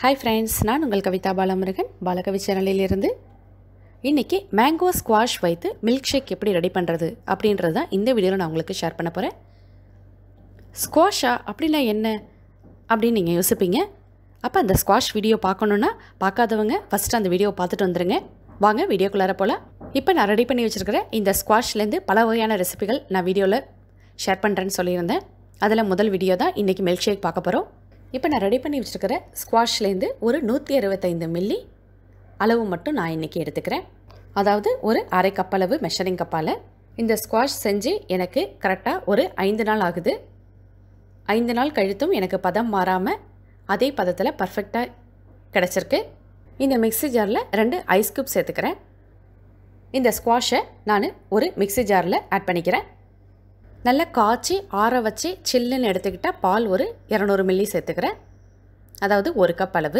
hi friends நான் உங்கள் கவிதா பாலமுருகன் பாலகவி சேனலிலிருந்து இன்றைக்கி மேங்கோ ஸ்குவாஷ் வைத்து மில்க் ஷேக் எப்படி ரெடி பண்ணுறது அப்படின்றது தான் இந்த வீடியோவில் நான் உங்களுக்கு ஷேர் பண்ண போகிறேன் ஸ்குவாஷா அப்படின்னா என்ன அப்படின்னு நீங்கள் யோசிப்பீங்க அப்போ அந்த ஸ்குவாஷ் வீடியோ பார்க்கணுன்னா பார்க்காதவங்க ஃபஸ்ட்டு அந்த வீடியோ பார்த்துட்டு வந்துடுங்க வாங்க வீடியோக்குள்ளார போகலாம் இப்போ நான் ரெடி பண்ணி வச்சுருக்கிற இந்த ஸ்குவாஷ்லேருந்து பல வகையான ரெசிபிகள் நான் வீடியோவில் ஷேர் பண்ணுறேன்னு சொல்லியிருந்தேன் அதில் முதல் வீடியோ தான் இன்றைக்கி மில்க் ஷேக் பார்க்க போகிறோம் இப்போ நான் ரெடி பண்ணி வச்சுருக்கிற ஸ்குவாஷ்லேருந்து ஒரு நூற்றி அறுபத்தைந்து மில்லி அளவு மட்டும் நான் இன்றைக்கி எடுத்துக்கிறேன் அதாவது ஒரு அரை கப் அளவு மெஷரிங் கப்பால் இந்த ஸ்குவாஷ் செஞ்சு எனக்கு கரெக்டாக ஒரு ஐந்து நாள் ஆகுது ஐந்து நாள் கழித்தும் எனக்கு பதம் மாறாமல் அதே பதத்தில் பர்ஃபெக்டாக கிடச்சிருக்கு இந்த மிக்ஸி ஜாரில் ரெண்டு ஐஸ் க்யூப் சேர்த்துக்கிறேன் இந்த ஸ்குவாஷை நான் ஒரு மிக்ஸி ஜாரில் ஆட் பண்ணிக்கிறேன் நல்லா காய்ச்சி ஆற வச்சு சில்லுன்னு எடுத்துக்கிட்டால் பால் ஒரு இரநூறு மில்லி சேர்த்துக்கிறேன் அதாவது ஒரு கப் அளவு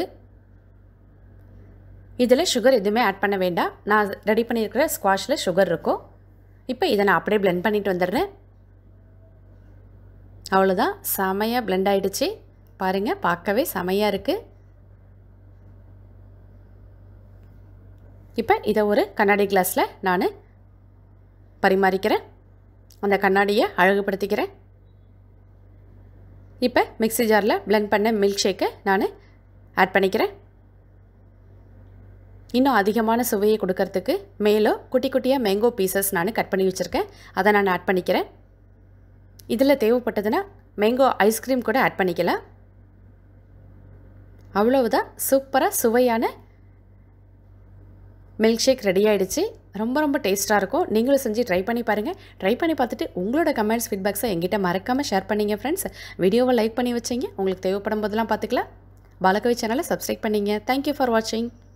இதில் சுகர் எதுவுமே ஆட் பண்ண வேண்டாம் நான் ரெடி பண்ணியிருக்கிற ஸ்குவாஷில் சுகர் இருக்கும் இப்போ இதை நான் அப்படியே பிளெண்ட் பண்ணிட்டு வந்துடுறேன் அவ்வளோதான் செமையாக பிளெண்ட் ஆகிடுச்சு பாருங்கள் பார்க்கவே செமையாக இருக்குது இப்போ இதை ஒரு கண்ணாடி கிளாஸில் நான் பரிமாறிக்கிறேன் அந்த கண்ணாடியை அழகுபடுத்திக்கிறேன் இப்போ மிக்ஸி ஜாரில் பிளெண்ட் பண்ண மில்க் ஷேக்கை நான் ஆட் பண்ணிக்கிறேன் இன்னும் அதிகமான சுவையை கொடுக்கறதுக்கு மேலோ குட்டி குட்டியாக மேங்கோ பீசஸ் நான் கட் பண்ணி வச்சுருக்கேன் அதை நான் ஆட் பண்ணிக்கிறேன் இதில் தேவைப்பட்டதுன்னா மேங்கோ ஐஸ்கிரீம் கூட ஆட் பண்ணிக்கலாம் அவ்வளவுதான் சூப்பராக சுவையான மில்க் ஷேக் ரெடி ஆகிடுச்சு ரொம்ப ரொம்ப டேஸ்ட்டாக இருக்கும் நீங்களும் செஞ்சு ட்ரை பண்ணி பாருங்கள் ட்ரை பண்ணி பார்த்துட்டு உங்களோட கமெண்ட்ஸ் ஃபீட்பேக்ஸை எங்கிட்ட மறக்காமல் ஷேர் பண்ணிங்க ஃப்ரெண்ட்ஸ் வீடியோவை லைக் பண்ணி வச்சிங்க உங்களுக்கு தேவைப்படும் போதெல்லாம் பார்த்துக்கலாம் பாலகவி சேனலை சப்ஸ்கிரைப் பண்ணிங்க தேங்க்யூ ஃபார் வாட்சிங்